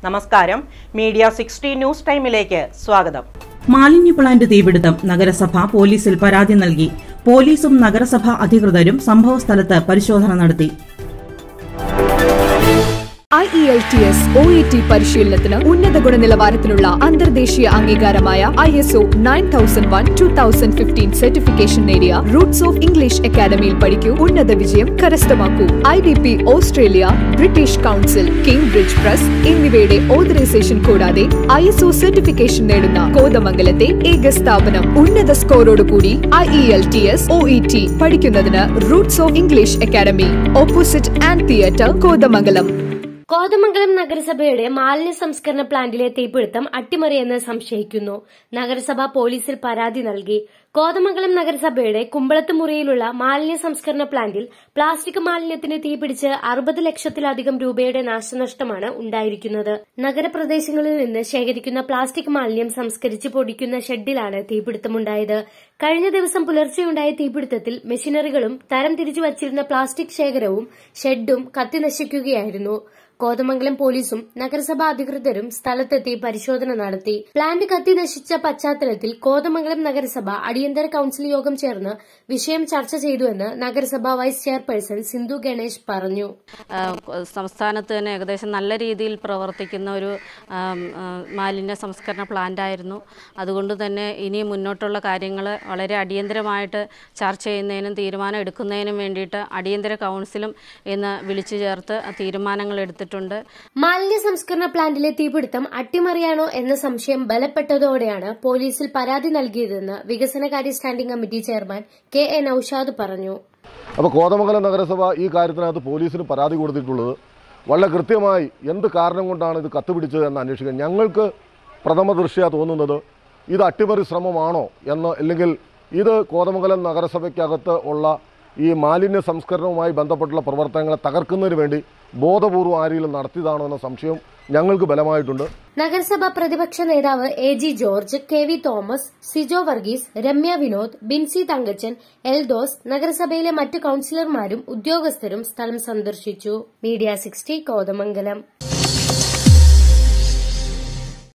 നമസ്കാരം media sixty news ടൈമിലേക്ക് സ്വാഗതം മാലിന്യ പ്ലാന്റ് തീപിടുത്തം നഗരസഭ പോലീസിൽ പരാതി നൽകി പോലീസും നഗരസഭ അധികൃതരും സംഭവസ്ഥലത്ത് പരിശോധന നടത്തി I E L T S O E T പരിശീലനത്തിന് ഉന്നത ഗുണനിലവാരത്തിലുള്ള അന്തർദേശീയ അംഗീകാരമായ I S O nine thousand one two thousand fifteen certification നേടിയ റൂട്ട്സ് ഓഫ് ഇംഗ്ലീഷ് അക്കാദമിയിൽ പഠിക്കൂ ഉന്നത വിജയം കരസ്ഥമാക്കൂ I D P Australia British council Cambridge press എന്നിവയുടെ ഓതറൈസേഷൻ കൂടാതെ ഐ എസ് ഒ സർട്ടിഫിക്കേഷൻ നേടുന്ന കോതമംഗലത്തെ ഏക സ്ഥാപനം ഉന്നത സ്കോറോടുകൂടി I E L T S O E T പഠിക്കുന്നതിന് roots of English academy opposite and theatre Kothamangalam Kothamangalam നഗരസഭയുടെ മാലിന്യ സംസ്കരണ പ്ലാന്റിലെ തീപിടുത്തം അട്ടിമറിയെന്ന് സംശയിക്കുന്നു നഗരസഭ പോലീസിൽ പരാതി നൽകി കോതമംഗലം നഗരസഭയുടെ കുമ്പളത്ത് മുറിയിലുള്ള മാലിന്യ സംസ്കരണ പ്ലാന്റിൽ പ്ലാസ്റ്റിക് മാലിന്യത്തിന് തീപിടിച്ച് അറുപത് ലക്ഷത്തിലധികം രൂപയുടെ നാശനഷ്ടമാണ് ഉണ്ടായിരിക്കുന്നത് നഗരപ്രദേശങ്ങളിൽ നിന്ന് ശേഖരിക്കുന്ന പ്ലാസ്റ്റിക് മാലിന്യം സംസ്കരിച്ച് പൊടിക്കുന്ന ഷെഡിലാണ് തീപിടുത്തമുണ്ടായത് കഴിഞ്ഞ ദിവസം പുലർച്ചെയുണ്ടായ തീപിടുത്തത്തിൽ മെഷീനറികളും തരം തിരിച്ചു വച്ചിരുന്ന പ്ലാസ്റ്റിക് ശേഖരവും ഷെഡും കത്തിനശിക്കുകയായിരുന്നു കോതമംഗലം പോലീസും നഗരസഭാ അധികൃതരും സ്ഥലത്തെത്തി പരിശോധന നടത്തി പ്ലാന്റ് കത്തി നശിച്ച പശ്ചാത്തലത്തിൽ കോതമംഗലം നഗരസഭ അടിയന്തര കൌൺസിൽ യോഗം ചേർന്ന് വിഷയം ചർച്ച ചെയ്തുവെന്ന് നഗരസഭാ വൈസ് ചെയർപേഴ്സൺ സിന്ധു ഗണേഷ് പറഞ്ഞു ആ, സംസ്ഥാനത്ത് തന്നെ ഏകദേശം നല്ല രീതിയിൽ പ്രവർത്തിക്കുന്ന ഒരു ആം, ആ, മാലിന്യ സംസ്കരണ പ്ലാന്റായിരുന്നു അതുകൊണ്ട് തന്നെ ഇനി മുന്നോട്ടുള്ള കാര്യങ്ങൾ വളരെ അടിയന്തരമായിട്ട് ചർച്ച ചെയ്യുന്നതിനും തീരുമാനം എടുക്കുന്നതിനും വേണ്ടിയിട്ട് അടിയന്തര കൗൺസിലും ഇന്ന് വിളിച്ചു ചേർത്ത് തീരുമാനങ്ങൾ എടുത്തിട്ടുണ്ട് മാലിന്യ സംസ്കരണ പ്ലാന്റിലെ തീപിടുത്തം അട്ടിമറിയാണോ എന്ന സംശയം ബലപ്പെട്ടതോടെയാണ് പോലീസിൽ പരാതി നൽകിയതെന്ന് വികസനകാര്യ standing committee chairman K A Naushad പറഞ്ഞു അപ്പോൾ കോതമംഗലം നഗരസഭ ഈ കാര്യത്തിനകത്ത് പോലീസിന് പരാതി കൊടുത്തിട്ടുള്ളത് വളരെ കൃത്യമായി എന്ത് കാരണം കൊണ്ടാണ് ഇത് കത്തുപിടിച്ചത് എന്ന് അന്വേഷിക്കാൻ ഞങ്ങൾക്ക് പ്രഥമ ദൃഷ്ട്യാ തോന്നുന്നത് ഇത് അട്ടിമറി ശ്രമമാണോ എന്ന് അല്ലെങ്കിൽ ഇത് കോതമംഗലം നഗരസഭയ്ക്കകത്ത് ഉള്ള ഈ മാലിന്യ സംസ്കരണവുമായി ബന്ധപ്പെട്ടുള്ള പ്രവർത്തനങ്ങളെ തകർക്കുന്നതിന് വേണ്ടി ബോധപൂർവ്വം ആരെങ്കിലും നടത്തിയതാണോ എന്ന സംശയം ഞങ്ങൾക്ക് ബലമായിട്ടുണ്ട് നഗരസഭാ പ്രതിപക്ഷ നേതാവ് A G George K V Thomas Sijo Varghese Ramya Vinod Binsy Thankachan Eldhose നഗരസഭയിലെ മറ്റു കൌൺസിലർമാരും ഉദ്യോഗസ്ഥരും സ്ഥലം സന്ദർശിച്ചു മീഡിയ സിക്സ്റ്റി കോതമംഗലം